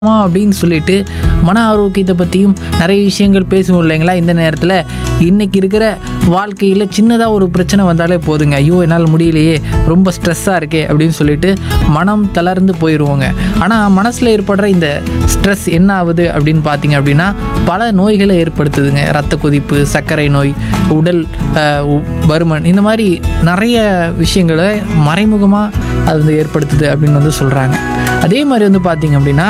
ஆமா அப்படின்னு சொல்லிட்டு மன ஆரோக்கியத்தை பற்றியும் நிறைய விஷயங்கள் பேசுவோம் இல்லைங்களா இந்த நேரத்தில் இன்னைக்கு இருக்கிற வாழ்க்கையில் சின்னதாக ஒரு பிரச்சனை வந்தாலே போதுங்க ஐயோ என்னால் முடியலையே ரொம்ப ஸ்ட்ரெஸ்ஸாக இருக்கே அப்படின்னு சொல்லிட்டு மனம் தளர்ந்து போயிடுவோங்க ஆனால் மனசில் ஏற்படுற இந்த ஸ்ட்ரெஸ் என்ன ஆகுது அப்படின்னு பார்த்தீங்க அப்படின்னா பல நோய்களை ஏற்படுத்துதுங்க ரத்த கொதிப்பு சர்க்கரை நோய் உடல் அஹ், உ- பருமன் இந்த மாதிரி நிறைய விஷயங்களை மறைமுகமாக அது வந்து ஏற்படுத்துது அப்படின்னு வந்து சொல்கிறாங்க அதே மாதிரி வந்து பார்த்தீங்க அப்படின்னா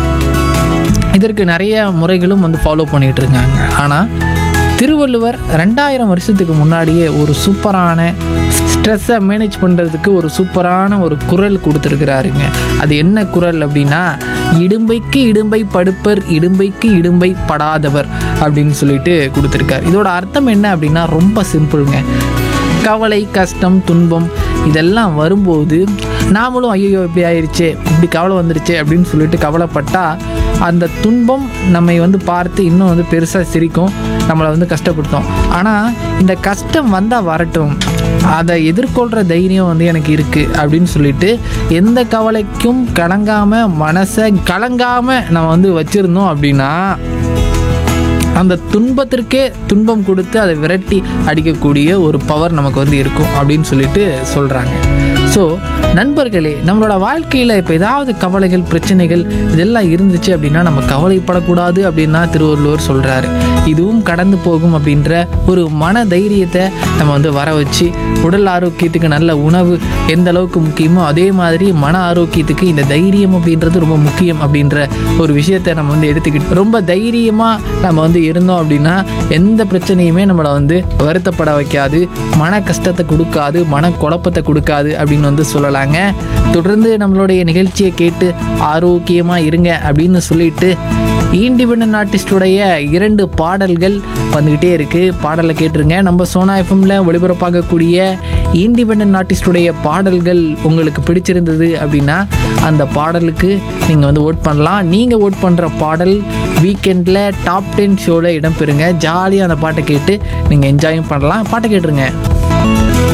இதற்கு நிறைய முறைகளும் வந்து ஃபாலோ பண்ணிட்டு இருக்காங்க ஆனால் திருவள்ளுவர் ரெண்டாயிரம் வருஷத்துக்கு முன்னாடியே ஒரு சூப்பரான ஸ்ட்ரெஸ்ஸை மேனேஜ் பண்ணுறதுக்கு ஒரு சூப்பரான ஒரு குரல் கொடுத்துருக்கிறாருங்க அது என்ன குரல் அப்படின்னா இடும்பைக்கு இடும்பை படுப்பர் இடும்பைக்கு இடும்பை படாதவர் அப்படின்னு சொல்லிட்டு கொடுத்துருக்காரு இதோட அர்த்தம் என்ன அப்படின்னா ரொம்ப சிம்பிளுங்க கவலை கஷ்டம் துன்பம் இதெல்லாம் வரும்போது நாமளும் ஐயோ இப்படி ஆயிடுச்சே இப்படி கவலை வந்துருச்சே அப்படின்னு சொல்லிட்டு கவலைப்பட்டா அந்த துன்பம் நம்மை வந்து பார்த்து இன்னும் வந்து பெருசாக சிரிக்கும் நம்மளை வந்து கஷ்டப்படுத்தும் ஆனால் இந்த கஷ்டம் வந்தால் வரட்டும் அதை எதிர்கொள்கிற தைரியம் வந்து எனக்கு இருக்குது அப்படின்னு சொல்லிட்டு எந்த கவலைக்கும் கலங்காமல் மனசை கலங்காமல் நம்ம வந்து வச்சுருந்தோம் அப்படின்னா அந்த துன்பத்திற்கே துன்பம் கொடுத்து அதை விரட்டி அடிக்கக்கூடிய ஒரு பவர் நமக்கு வந்து இருக்கும் அப்படின்னு சொல்லிட்டு சொல்கிறாங்க ஸோ நண்பர்களே நம்மளோட வாழ்க்கையில் இப்போ ஏதாவது கவலைகள் பிரச்சனைகள் இதெல்லாம் இருந்துச்சு அப்படின்னா நம்ம கவலைப்படக்கூடாது அப்படின்னு தான் திருவள்ளுவர் சொல்கிறாரு இதுவும் கடந்து போகும் அப்படின்ற ஒரு மன தைரியத்தை நம்ம வந்து வர வச்சு உடல் ஆரோக்கியத்துக்கு நல்ல உணவு எந்த அளவுக்கு முக்கியமோ அதே மாதிரி மன ஆரோக்கியத்துக்கு இந்த தைரியம் அப்படின்றது ரொம்ப முக்கியம் அப்படின்ற ஒரு விஷயத்தை நம்ம வந்து எடுத்துக்கிட்டு ரொம்ப தைரியமாக நம்ம வந்து இருந்தோம் அப்படின்னா எந்த பிரச்சனையுமே நம்மளை வந்து வருத்தப்பட வைக்காது மன கஷ்டத்தை கொடுக்காது மன குழப்பத்தை கொடுக்காது அப்படின்னு வந்து சொல்லலாங்க தொடர்ந்து நம்மளுடைய நிகழ்ச்சியை கேட்டு ஆரோக்கியமாக இருங்க அப்படின்னு சொல்லிட்டு இண்டிபெண்ட் ஆர்டிஸ்டுடைய இரண்டு பாடல்கள் வந்துக்கிட்டே இருக்குது பாடலை கேட்டுருங்க நம்ம சோனா எஃப்எம்ல ஒளிபரப்பாகக்கூடிய இண்டிபெண்ட் ஆர்டிஸ்டுடைய பாடல்கள் உங்களுக்கு பிடிச்சிருந்தது அப்படின்னா அந்த பாடலுக்கு நீங்கள் வந்து ஓட் பண்ணலாம் நீங்கள் ஓட் பண்ணுற பாடல் வீக்கெண்டில் டாப் டென் ஷோவில் இடம்பெறுங்க ஜாலியாக அந்த பாட்டை கேட்டு நீங்கள் என்ஜாயும் பண்ணலாம் பாட்டை கேட்டுருங்க